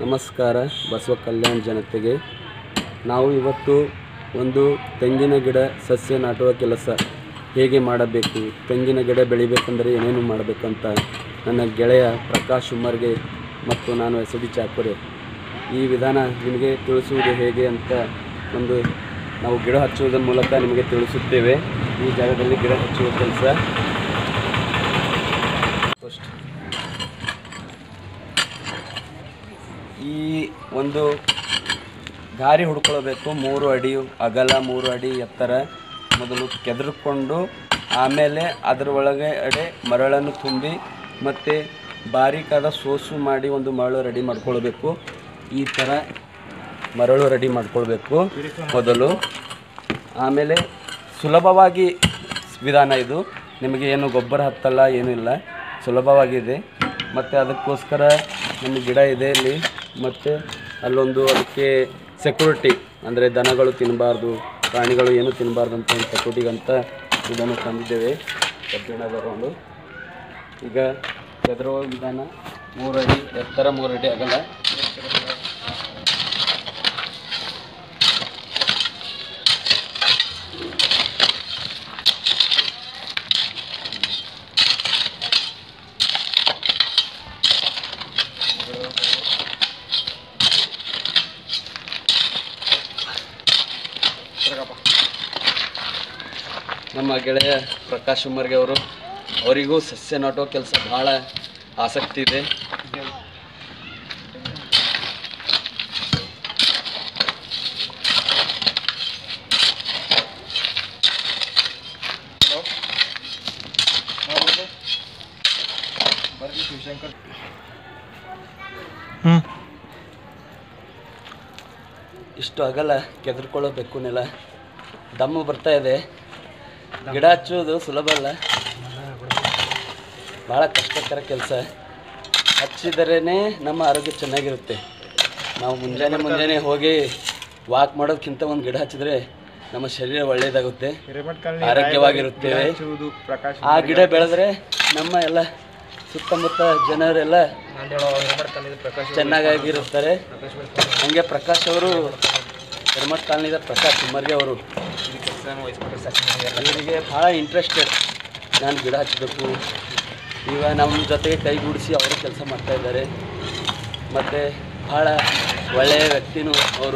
ನಮಸ್ಕಾರ ಬಸವ ಕಲ್ಯಾಣ ಜನತೆಗೆ ನಾವು ಇವತ್ತು ಒಂದು ತೆಂಗಿನ ಗಿಡ ಸಸ್ಯ ನಾಟುವ ಕೆಲಸ ಹೇಗೆ ಮಾಡಬೇಕು ತೆಂಗಿನ ಗಿಡ ಬೆಳಿಬೇಕಂದರೆ ಏನೇನು ಮಾಡಬೇಕಂತ ನನ್ನ ಗೆಳೆಯ ಪ್ರಕಾಶ್ ಉಮ್ಮರ್ಗೆ ಮತ್ತು ನಾನು ಎಸ್ ಡಿ ಚಾಕೋರೆ ಈ ವಿಧಾನ ನಿಮಗೆ ತಿಳಿಸುವುದು ಹೇಗೆ ಅಂತ ಒಂದು ನಾವು ಗಿಡ ಹಚ್ಚುವುದರ ಮೂಲಕ ನಿಮಗೆ ತಿಳಿಸುತ್ತೇವೆ ಈ ಜಾಗದಲ್ಲಿ ಗಿಡ ಹಚ್ಚುವ ಕೆಲಸ ಫಸ್ಟ್ ಈ ಒಂದು ದಾರಿ ಹುಡ್ಕೊಳ್ಬೇಕು ಮೂರು ಅಡಿ ಅಗಲ ಮೂರು ಅಡಿ ಎತ್ತರ ಮೊದಲು ಕೆದರ್ಕೊಂಡು ಆಮೇಲೆ ಅದರ ಒಳಗಡೆ ಮರಳನ್ನು ತುಂಬಿ ಮತ್ತು ಬಾರೀಕಾದ ಸೋಸು ಮಾಡಿ ಒಂದು ಮರಳು ರೆಡಿ ಮಾಡ್ಕೊಳ್ಬೇಕು ಈ ಥರ ಮರಳು ರೆಡಿ ಮಾಡ್ಕೊಳ್ಬೇಕು ಮೊದಲು ಆಮೇಲೆ ಸುಲಭವಾಗಿ ವಿಧಾನ ಇದು ನಿಮಗೆ ಏನು ಗೊಬ್ಬರ ಹತ್ತಲ್ಲ ಏನೂ ಇಲ್ಲ ಸುಲಭವಾಗಿದೆ ಮತ್ತು ಅದಕ್ಕೋಸ್ಕರ ನಮ್ಮ ಗಿಡ ಇದೆ ಇಲ್ಲಿ ಮತ್ತು ಅಲ್ಲೊಂದು ಅದಕ್ಕೆ ಸೆಕ್ಯೂರಿಟಿ ಅಂದರೆ ದನಗಳು ತಿನ್ನಬಾರ್ದು ಪ್ರಾಣಿಗಳು ಏನು ತಿನ್ನಬಾರ್ದು ಅಂತ ಒಂದು ಸೆಕ್ಯೂರಿಟಿಗಂತ ಇದನ್ನು ತಂದಿದ್ದೇವೆ ಕಬ್ಬಿಣ ಬರೋದು ಈಗ ಕೆದರುವ ವಿಧಾನ ಮೂರು ಅಡಿ ಎತ್ತರ ಮೂರು ಅಡಿ ಆಗಲ್ಲ ನಮ್ಮ ಗೆಳೆಯ ಪ್ರಕಾಶ್ ಉಮ್ಮರ್ಗೆ ಅವರು ಅವರಿಗೂ ಸಸ್ಯ ನಾಟೋ ಕೆಲಸ ಭಾಳ ಆಸಕ್ತಿ ಇದೆ ಇಷ್ಟು ಅಗಲ ಕೆದರ್ಕೊಳ್ಳಬೇಕು ನೆಲ ದಮ್ಮು ಬರ್ತಾ ಇದೆ ಗಿಡ ಹಚ್ಚೋದು ಸುಲಭ ಅಲ್ಲ ಭಾಳ ಕಷ್ಟಕರ ಕೆಲಸ ಹಚ್ಚಿದರೇ ನಮ್ಮ ಆರೋಗ್ಯ ಚೆನ್ನಾಗಿರುತ್ತೆ ನಾವು ಮುಂಜಾನೆ ಮುಂಜಾನೆ ಹೋಗಿ ವಾಕ್ ಮಾಡೋದಕ್ಕಿಂತ ಒಂದು ಗಿಡ ಹಚ್ಚಿದ್ರೆ ನಮ್ಮ ಶರೀರ ಒಳ್ಳೆಯದಾಗುತ್ತೆ ಆರೋಗ್ಯವಾಗಿರುತ್ತೇವೆ ಪ್ರಕಾಶ್ ಆ ಗಿಡ ಬೆಳೆದ್ರೆ ನಮ್ಮ ಎಲ್ಲ ಸುತ್ತಮುತ್ತ ಜನರೆಲ್ಲ ಪ್ರಕಾಶ್ ಚೆನ್ನಾಗಿರುತ್ತಾರೆ ಹಂಗೆ ಪ್ರಕಾಶ್ ಅವರು ಹಿರಮಠ್ ಕಾಲನಿದ ಪ್ರಕಾಶ್ ಉಮ್ಮರ್ಗೆ ಅವರು ಇವರಿಗೆ ಭಾಳ ಇಂಟ್ರೆಸ್ಟೆಡ್ ನಾನು ಗಿಡ ಹಚ್ಚಬೇಕು ಈಗ ನಮ್ಮ ಜೊತೆಗೆ ಕೈಗೂಡಿಸಿ ಅವರು ಕೆಲಸ ಮಾಡ್ತಾ ಇದ್ದಾರೆ ಮತ್ತು ಭಾಳ ಒಳ್ಳೆಯ ವ್ಯಕ್ತಿನೂ ಅವರು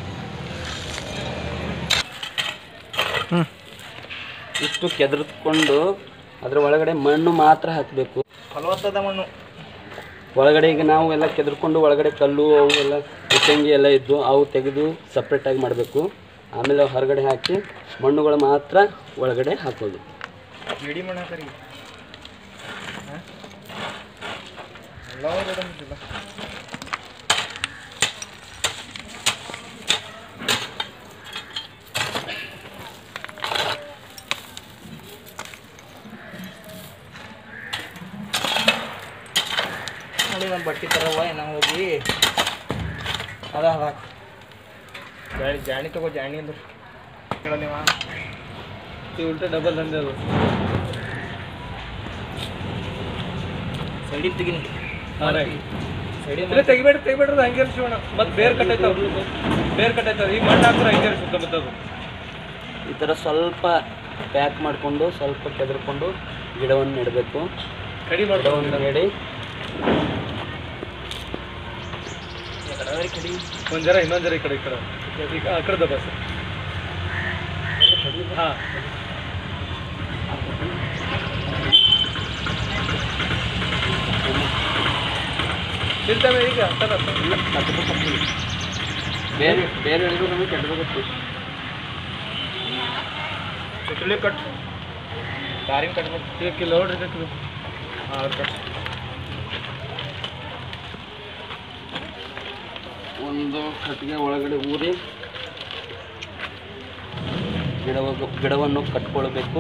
ಇಷ್ಟು ಕೆದರ್ಕೊಂಡು ಅದರ ಒಳಗಡೆ ಮಣ್ಣು ಮಾತ್ರ ಹಾಕಬೇಕು ಫಲವತ್ತಾದ ಮಣ್ಣು ಒಳಗಡೆ ಈಗ ನಾವು ಎಲ್ಲ ಕೆದರ್ಕೊಂಡು ಒಳಗಡೆ ಕಲ್ಲು ಅವು ಎಲ್ಲ ಇಟ್ಟಂಗಿ ಎಲ್ಲ ಇದ್ದು ಅವು ತೆಗೆದು ಸಪ್ರೇಟಾಗಿ ಮಾಡಬೇಕು ಆಮೇಲೆ ಅವು ಹೊರಗಡೆ ಹಾಕಿ ಮಣ್ಣುಗಳು ಮಾತ್ರ ಒಳಗಡೆ ಹಾಕೋದು ಜೇಡಿ ಮಣ್ಣು ಹಾಕರಿ ನೋಡಿ ಒಂದು ಬಟ್ಟೆ ತರವ ನಾವು ಹೋಗಿ ಅದ ಅದ ಜಾಣಿ ಜಾಣಿ ತಗೋ ಜಾಣಿ ಅಂದ್ರೆ ಕೇಳ ನೀವ ಉಲ್ಟಾ ಡಬಲ್ ದಂಧೆ ಅದು ಸೈಡಿಗೆ ತೆಗಿನಿ ಸೈಡಿಗೆ ಇಲ್ಲ ತೆಗಿಬೇಡ ತೆಗಿಬೇಡ್ರಿ ಹಂಗೆ ಶಿವಣ್ಣ ಮತ್ತೆ ಬೇರೆ ಕಟ್ಟೈತಾವ ಬೇರೆ ಕಟ್ಟೈತಾವ ಈಗ ಮಣ್ಣು ಹಾಕ್ರೆ ಹಂಗೆ ಸುತ್ತಮುತ್ತ ಅದು ಈ ಥರ ಸ್ವಲ್ಪ ಪ್ಯಾಕ್ ಮಾಡಿಕೊಂಡು ಸ್ವಲ್ಪ ಕೆದರ್ಕೊಂಡು ಗಿಡವನ್ನು ನೆಡಬೇಕು ಕಡಿ ಮಾಡ್ತಾವ ಗಿಡವನ್ನು ನೆಡಿ ಒಂದ್ ಜರ ಇನ್ನೊಂದ್ ಜರ ಈ ಕಡೆ ಈ ಕಡೆ ಈಗ ಆ ಕಡೆ ಬಸ್ ಹಾ ನಿಲ್ತಾನೆ ಈಗ ತಡ, ತಡ. ಬೇರೆ ಬೇರೆ ಹೇಳಿದ್ರು ನಮಗೆ ಕೆಟ್ಟದಾಗುತ್ತೆ ಸುತ್ತಲಿ ಕಟ್ ದಾರಿನ ಕಟ್ಬೇಕು ಈಗ ಕಿಲೋ ನೋಡ್ರಿ ಇದಕ್ಕೆ. ಹಾ ಅವ್ರು ಕಟ್ ಒಂದು ಕಟ್ಟಿಗೆ ಒಳಗಡೆ ಊರಿ ಗಿಡವ ಗಿಡವನ್ನು ಕಟ್ಕೊಳ್ಬೇಕು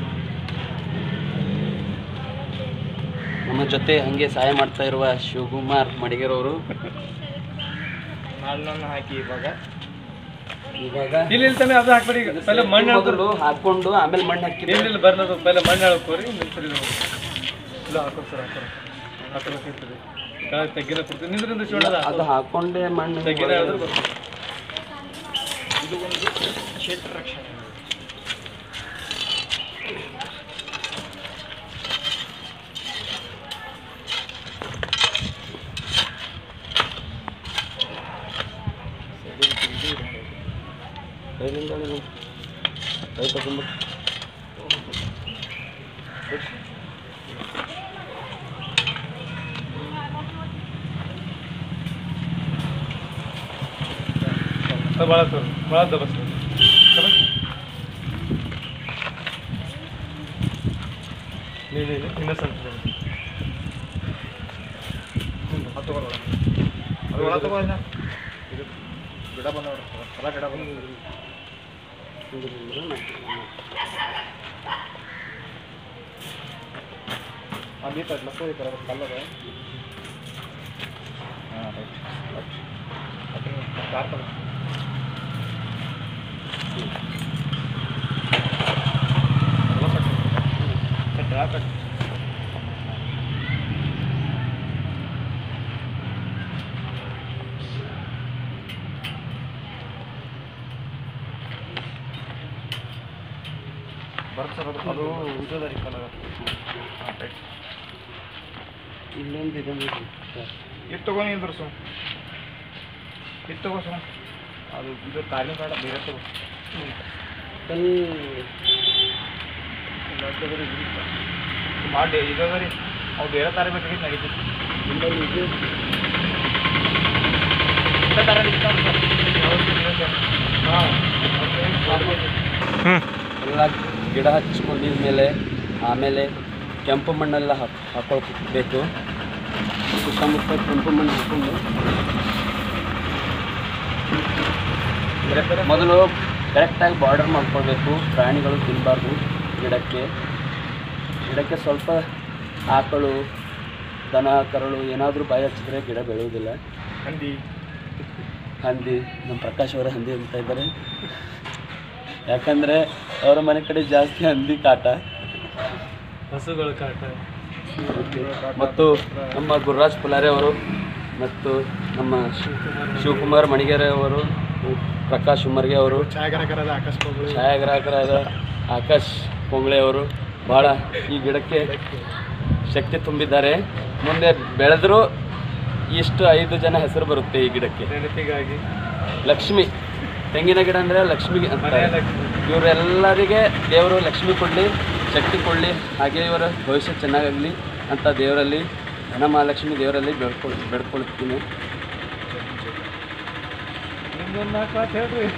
ನಮ್ಮ ಜೊತೆ ಹಾಗೆ ಸಹಾಯ ಮಾಡ್ತಾ ಇರುವ ಶಿವಕುಮಾರ್ ಮಡಿಗೆರವರು ನಾಲ್ನನ್ನು ಹಾಕಿ ಇವಾಗ ಇವಾಗ ಇಲ್ಲಿ ಇಲ್ತಾನೆ ಅದು ಹಾಕ್ಬೇಡಿ ಈಗ ಪೈಲೆ ಮಣ್ಣು ಹಾಕ್ರಿ ಮೊದಲು ಹಾಕೊಂಡು ಆಮೇಲೆ ಮಣ್ಣು ಹಾಕಿದ್ರೆ ಇಲ್ಲಿ ಇಲ್ಲಿ ಬರ್ಲದು ಪೈಲೆ ಮಣ್ಣು ಹಾಕೋರಿ ನಿಲ್ಸರಿ ಇಲ್ಲ ಹಾಕೋ ಸರ್ ಹಾಕೋ ಹಾಕೋಬೇಕಿರ್ತದೆ ಕೆಳಗೆ ತೆಗ್ಗಿನ ಕೊಡ್ತೀನಿ ನಿಂದ್ರೆ ನಿಂದ್ರೆ ಶಿವಣ್ಣ ಅದು ಹಾಕೊಂಡೇ ಮಣ್ಣು ತೆಗ್ಗಿನ ಹೇಳಿದ್ರೆ ಬರ್ತೀನಿ ಇದು ಒಂದು ಕ್ಷೇತ್ರ ರಕ್ಷಣೆ ಕೈಲಿಂದ ನೀವು ಕೈ ತಗೊಂಡ್ಬಿಟ್ಟು ಭಾಳ ಭಾಳ ದಬಸ್ ನೀನು ಇನ್ನಸೆಂಟ್ ಅದು ತಗೊಳ್ಳ ಅದು ಒಳ ತಗೋ ಇನ್ನ. ಇದು ಗಿಡ ಬಂದ ಎಲ್ಲ ಗಿಡ ಬಂದ ಅಲ್ಲಿ ಲಕ್ಕು ಐತಲ್ಲ ಅದು ಕಲ್ಲದ ಹಾಂ ರೈಟ್ ಕಾರ್ ತಗೋ ಎಲ್ಲ ಕಟ್ಟು. ಕಟ್ಟು, ಆ ಕಟ್ಟು. ಬರುತ್ತೆ ಸರ್ ಅದು ಅದು ಉದ್ದದ ರೀ ಕಲರ್ ಹಾಂ ರೈಟ್ ಇಲ್ಲೊಂದು ಇದೆ ನೋಡಿ ಸರ್. ಇದು ತಗೊಂಡು ನಿಂದ್ರು ಸು ಇದು ತಗೋ ಸು ಅದು ಇದು ಕಾಲಿನ ಬೇಡ ಬೇರೆ ತಗೋ ಕಲ್ ಮಾಡಿ ಇದು ಅದ ರೀ ಅವು ಬೇರೆ ತಾರೆ ಬೇಕಾಗಿತ್ತು ನಡೀತಿತ್ತು ನಿಮ್ಮಲ್ಲಿ ಇದು ಇಂಥ ತರ ಹಾಂ ಎಲ್ಲ ಗಿಡ ಹಚ್ಕೊಂಡಿದ್ಮೇಲೆ ಆಮೇಲೆ ಕೆಂಪು ಮಣ್ಣೆಲ್ಲ ಹಾಕ್ ಹಾಕೊಳ್ಬೇಕು ಸುತ್ತಮುತ್ತ ಕೆಂಪು ಮಣ್ಣು ಹಾಕೊಂಡು ಮೊದಲು ಕರೆಕ್ಟಾಗಿ ಬಾರ್ಡರ್ ಮಾಡ್ಕೊಳ್ಬೇಕು ಪ್ರಾಣಿಗಳು ತಿನ್ನಬಾರ್ದು ಗಿಡಕ್ಕೆ ಗಿಡಕ್ಕೆ ಸ್ವಲ್ಪ ಆಕಳು ದನ ಕರಳು ಏನಾದರೂ ಬಾಯಿ ಹಚ್ಚಿದ್ರೆ ಗಿಡ ಬೆಳೆಯೋದಿಲ್ಲ ಹಂದಿ ಹಂದಿ ನಮ್ಮ ಪ್ರಕಾಶ್ ಅವರ ಹಂದಿ ಅಂತ ಇದ್ದಾರೆ ಯಾಕಂದರೆ ಅವರ ಮನೆ ಕಡೆ ಜಾಸ್ತಿ ಹಂದಿ ಕಾಟ ಹಸುಗಳ ಕಾಟ ಮತ್ತು ನಮ್ಮ ಗುರುರಾಜ್ ಪುಲಾರೆ ಅವರು ಮತ್ತು ನಮ್ಮ ಶಿವ್- ಶಿವಕುಮಾರ್ ಮಣಿಗೆರೆ ಅವರು ಪ್ರಕಾಶ್ ಉಮರ್ಗೆ ಅವರು ಛಾಯಾಗ್ರಾಹಕರಾದ ಆಕಾಶ್ ಕೋಗುಳಿ ಛಾಯಾಗ್ರಾಹಕರಾದ ಆಕಾಶ್ ಕೊಂಗ್ಳೆ ಅವರು ಭಾಳ ಈ ಗಿಡಕ್ಕೆ ಶಕ್ತಿ ತುಂಬಿದ್ದಾರೆ ಮುಂದೆ ಬೆಳೆದರೂ ಇಷ್ಟು ಐದು ಜನ ಹೆಸರು ಬರುತ್ತೆ ಈ ಗಿಡಕ್ಕೆ ಹೆಂಡತಿಗಾಗಿ ಲಕ್ಷ್ಮಿ ತೆಂಗಿನ ಗಿಡ ಅಂದರೆ ಲಕ್ಷ್ಮಿ ಅಂತ ಮನೆಯ ಲಕ್ಷ್ಮಿ. ಇವರೆಲ್ಲರಿಗೆ ದೇವರು ಲಕ್ಷ್ಮಿ ಕೊಡಲಿ ಶಕ್ತಿ ಕೊಡಲಿ ಹಾಗೆ ಇವರ ಭವಿಷ್ಯ ಚೆನ್ನಾಗಾಗಲಿ ಅಂತ ದೇವರಲ್ಲಿ ಧನ ಮಹಾಲಕ್ಷ್ಮಿ ದೇವರಲ್ಲಿ ಬೇಡ್ಕೊಳ್ ಬೇಡ್ಕೊಳ್ತೀನಿ ನಿಮ್ದೊಂದು ನಾಲ್ಕು ಮಾತು ಹೇಳ್ರಿ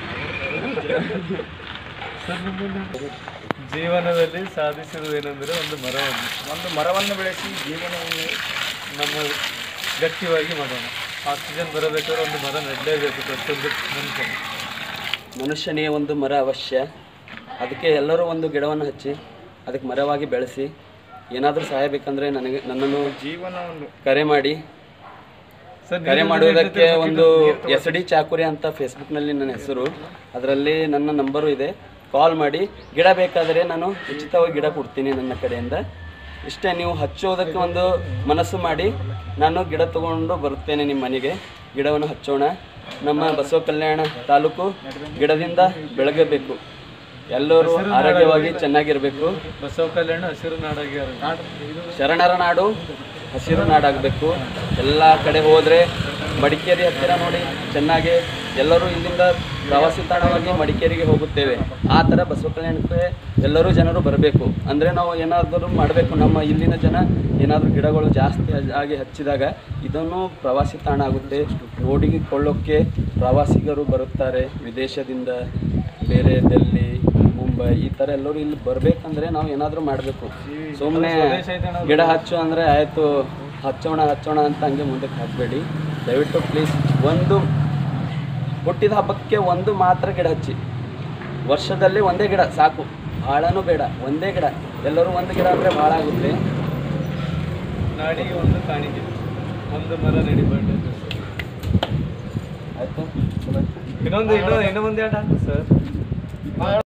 ಸರ್ ನಿಮ್ಮೊಂದು ಜೀವನದಲ್ಲಿ ಸಾಧಿಸಿರುವುದು ಏನಂದ್ರೆ ಒಂದು ಮರವನ್ನು ಒಂದು ಮರವನ್ನು ಬೆಳೆಸಿ ಜೀವನವನ್ನು ನಮ್ಮ ಗಟ್ಟಿಯಾಗಿ ಮಾಡೋಣ ಆಕ್ಸಿಜನ್ ಬರಬೇಕಾದ್ರೆ ಒಂದು ಮರ ನೆಡಲೇಬೇಕು ಪ್ರತಿಯೊಂದು ಮನುಷ್ಯ ಮನುಷ್ಯನಿಗೆ ಒಂದು ಮರ ಅವಶ್ಯ ಅದಕ್ಕೆ ಎಲ್ಲರೂ ಒಂದು ಗಿಡವನ್ನು ಹಚ್ಚಿ ಅದಕ್ಕೆ ಮರವಾಗಿ ಬೆಳೆಸಿ ಏನಾದರೂ ಸಹಾಯ ಬೇಕಂದರೆ ನನಗೆ ನನ್ನನ್ನು ಜೀವನವನ್ನು ಕರೆ ಮಾಡಿ ಸರ್ ಕರೆ ಮಾಡುವುದಕ್ಕೆ ಒಂದು ಎಸ್ ಡಿ ಚಾಕುರಿ ಅಂತ ಫೇಸ್ಬುಕ್ನಲ್ಲಿ ನನ್ನ ಹೆಸರು ಅದರಲ್ಲಿ ನನ್ನ ನಂಬರು ಇದೆ ಕಾಲ್ ಮಾಡಿ ಗಿಡ ಬೇಕಾದರೆ ನಾನು ಉಚಿತವಾಗಿ ಗಿಡ ಕೊಡ್ತೀನಿ ನನ್ನ ಕಡೆಯಿಂದ ಇಷ್ಟೇ ನೀವು ಹಚ್ಚೋದಕ್ಕೆ ಒಂದು ಮನಸ್ಸು ಮಾಡಿ ನಾನು ಗಿಡ ತಗೊಂಡು ಬರುತ್ತೇನೆ ನಿಮ್ಮ ಮನೆಗೆ ಗಿಡವನ್ನು ಹಚ್ಚೋಣ ನಮ್ಮ ಬಸವ ಕಲ್ಯಾಣ ತಾಲೂಕು ಗಿಡದಿಂದ ಬೆಳಗಬೇಕು ಎಲ್ಲರೂ ಆರೋಗ್ಯವಾಗಿ ಚೆನ್ನಾಗಿರಬೇಕು ಬಸವ ಕಲ್ಯಾಣ ಹಸಿರು ನಾಡಾಗ್ಯಾರ ಶರಣರ ನಾಡು ಹಸಿರು ನಾಡಾಗಬೇಕು ಎಲ್ಲ ಕಡೆ ಹೋದರೆ ಮಡಿಕೇರಿ ಹತ್ತಿರ ನೋಡಿ ಚೆನ್ನಾಗಿ ಎಲ್ಲರೂ ಇಲ್ಲಿಂದ ಪ್ರವಾಸಿ ತಾಣವಾಗಿ ಮಡಿಕೇರಿಗೆ ಹೋಗುತ್ತೇವೆ ಆ ಥರ ಬಸವ ಕಲ್ಯಾಣಕ್ಕೆ ಎಲ್ಲರೂ ಜನರು ಬರಬೇಕು ಅಂದರೆ ನಾವು ಏನಾದರೂ ಮಾಡಬೇಕು ನಮ್ಮ ಇಲ್ಲಿನ ಜನ ಏನಾದರೂ ಗಿಡಗಳು ಜಾಸ್ತಿ ಹಜ್- ಆಗಿ ಹಚ್ಚಿದಾಗ ಇದನ್ನು ಪ್ರವಾಸಿ ತಾಣ ಆಗುತ್ತೆ ನೋಡಿಕೊಳ್ಳೋಕ್ಕೆ ಪ್ರವಾಸಿಗರು ಬರುತ್ತಾರೆ ವಿದೇಶದಿಂದ ಬೇರೆ ಡೆಲ್ಲಿ ಮುಂಬೈ ಈ ಥರ ಎಲ್ಲರೂ ಇಲ್ಲಿ ಬರಬೇಕಂದ್ರೆ ನಾವು ಏನಾದರೂ ಮಾಡಬೇಕು ಸುಮ್ಮನೆ ಗಿಡ ಹಚ್ಚು ಅಂದರೆ ಆಯಿತು ಹಚ್ಚೋಣ ಹಚ್ಚೋಣ ಅಂತ ಹಂಗೆ ಮುಂದಕ್ಕೆ ಹಾಕಬೇಡಿ ದಯವಿಟ್ಟು ಪ್ಲೀಸ್ ಒಂದು ಹುಟ್ಟಿದ ಹಬ್ಬಕ್ಕೆ ಒಂದು ಮಾತ್ರ ಗಿಡ ಹಚ್ಚಿ ವರ್ಷದಲ್ಲಿ ಒಂದೇ ಗಿಡ ಸಾಕು ಭಾಳನೂ ಬೇಡ ಒಂದೇ ಗಿಡ ಎಲ್ಲರೂ ಒಂದು ಗಿಡ ಅಂದರೆ ಭಾಳ ಆಗುತ್ತೆ ನಾಡಿಗೆ ಒಂದು ಕಾಣಿಕೆ ಒಂದು ಮರ ನೆಡಿ ಬರ್ಡೇ ಆಯಿತು ಇನ್ನೊಂದು ಇನ್ನೊಂದು ಇನ್ನೂ ಒಂದು ಎರಡು ಹಾಕು ಸರ್